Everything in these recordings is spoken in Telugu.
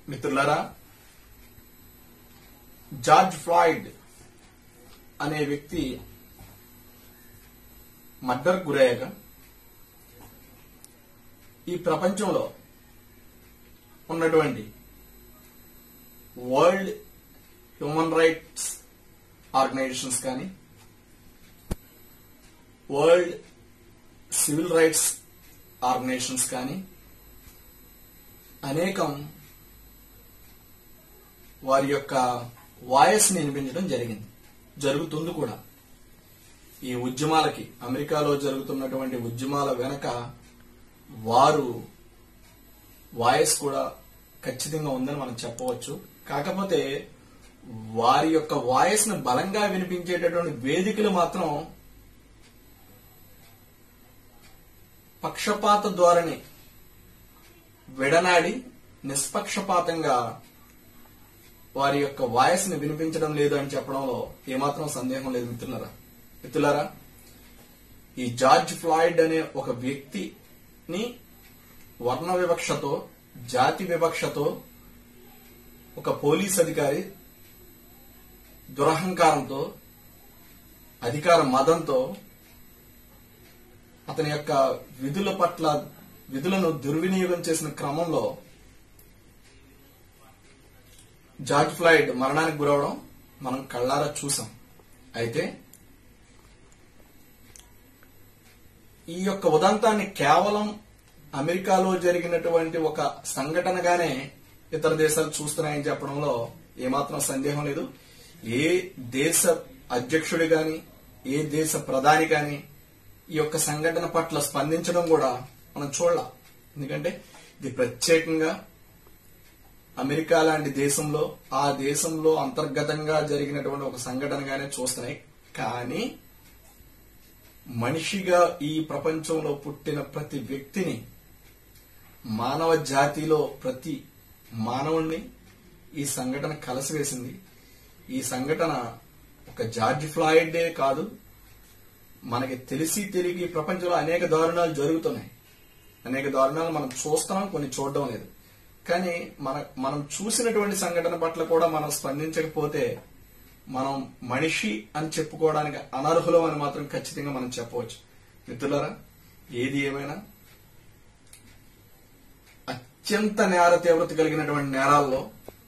మిత్రులారా జార్జ్ ఫ్లాయిడ్ అనే వ్యక్తి మర్డర్ గురయ్యాక ఈ ప్రపంచంలో ఉన్నటువంటి వరల్డ్ హ్యూమన్ రైట్స్ ఆర్గనైజేషన్స్ కానీ వరల్డ్ సివిల్ రైట్స్ ఆర్గనైజేషన్స్ కానీ అనేకం వారి యొక్క వాయిస్ ని వినిపించడం జరిగింది జరుగుతుంది కూడా ఈ ఉద్యమాలకి అమెరికాలో జరుగుతున్నటువంటి ఉద్యమాల వెనక వారు వాయిస్ కూడా ఖచ్చితంగా ఉందని మనం చెప్పవచ్చు కాకపోతే వారి యొక్క వాయిస్ ను బలంగా వినిపించేటటువంటి వేదికలు మాత్రం పక్షపాత ధోరణి విడనాడి నిష్పక్షపాతంగా వారి యొక్క వాయిస్ ని వినిపించడం లేదు అని చెప్పడంలో ఏమాత్రం సందేహం లేదు మిత్రులారా మిత్రులారా ఈ జార్జ్ ఫ్లాయిడ్ అనే ఒక వ్యక్తిని వర్ణ వివక్షతో జాతి వివక్షతో ఒక పోలీస్ అధికారి దురహంకారంతో అధికార మదంతో అతని యొక్క విధుల పట్ల విధులను దుర్వినియోగం చేసిన క్రమంలో జార్జ్ ఫ్లాయిడ్ మరణానికి గురవడం మనం కళ్ళారా చూసాం అయితే ఈ యొక్క ఉదంతాన్ని కేవలం అమెరికాలో జరిగినటువంటి ఒక సంఘటనగానే ఇతర దేశాలు చూస్తున్నాయని చెప్పడంలో ఏమాత్రం సందేహం లేదు ఏ దేశ అధ్యక్షుడు గాని ఏ దేశ ప్రధాని గాని ఈ యొక్క సంఘటన పట్ల స్పందించడం కూడా మనం చూడాల ఎందుకంటే ఇది ప్రత్యేకంగా అమెరికా లాంటి దేశంలో ఆ దేశంలో అంతర్గతంగా జరిగినటువంటి ఒక సంఘటనగానే చూస్తున్నాయి కానీ మనిషిగా ఈ ప్రపంచంలో పుట్టిన ప్రతి వ్యక్తిని మానవ జాతిలో ప్రతి మానవుణ్ణి ఈ సంఘటన కలసివేసింది ఈ సంఘటన ఒక జార్జ్ ఫ్లాయిడే కాదు మనకి తెలిసి తెలియక ఈ ప్రపంచంలో అనేక దారుణాలు జరుగుతున్నాయి అనేక దారుణాలు మనం చూస్తున్నాం కొన్ని చూడడం లేదు కానీ మన మనం చూసినటువంటి సంఘటన పట్ల కూడా మనం స్పందించకపోతే మనం మనిషి అని చెప్పుకోవడానికి అనర్హులం అని మాత్రం ఖచ్చితంగా మనం చెప్పవచ్చు మిత్రులారా ఏది ఏమైనా అత్యంత నేర తీవ్రత కలిగినటువంటి నేరాల్లో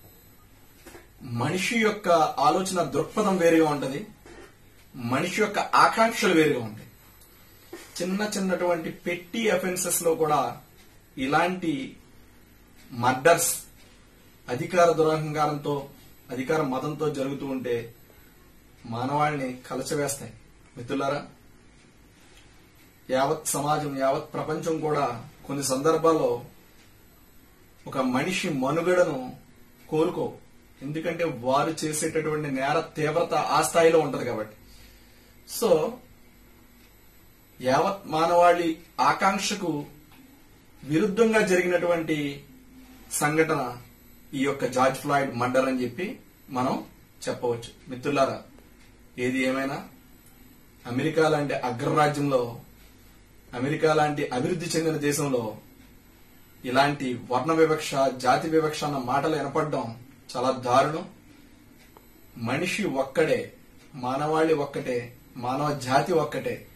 మనిషి యొక్క ఆలోచన దృక్పథం వేరుగా ఉంటది మనిషి యొక్క ఆకాంక్షలు వేరుగా ఉంటాయి చిన్న చిన్నటువంటి పెట్టి అఫెన్సెస్ లో కూడా ఇలాంటి మర్డర్స్ అధికార దురహంకారంతో అధికార మతంతో జరుగుతూ ఉంటే మానవాళిని కలచవేస్తాయి మిత్రులారా యావత్ సమాజం యావత్ ప్రపంచం కూడా కొన్ని సందర్భాల్లో ఒక మనిషి మనుగడను కోరుకో ఎందుకంటే వారు చేసేటటువంటి నేర తీవ్రత ఆ స్థాయిలో ఉంటది కాబట్టి సో యావత్ మానవాళి ఆకాంక్షకు విరుద్ధంగా జరిగినటువంటి సంఘటన ఈ యొక్క జార్జ్ ఫ్లాయిడ్ మర్డర్ అని చెప్పి మనం చెప్పవచ్చు మిత్రులారా ఏది ఏమైనా అమెరికా లాంటి అగ్రరాజ్యంలో అమెరికా లాంటి అభివృద్ధి చెందిన దేశంలో ఇలాంటి వర్ణ వివక్ష జాతి వివక్ష అన్న మాటలు వినపడడం చాలా దారుణం మనిషి ఒక్కడే మానవాళి ఒక్కటే మానవ జాతి ఒక్కటే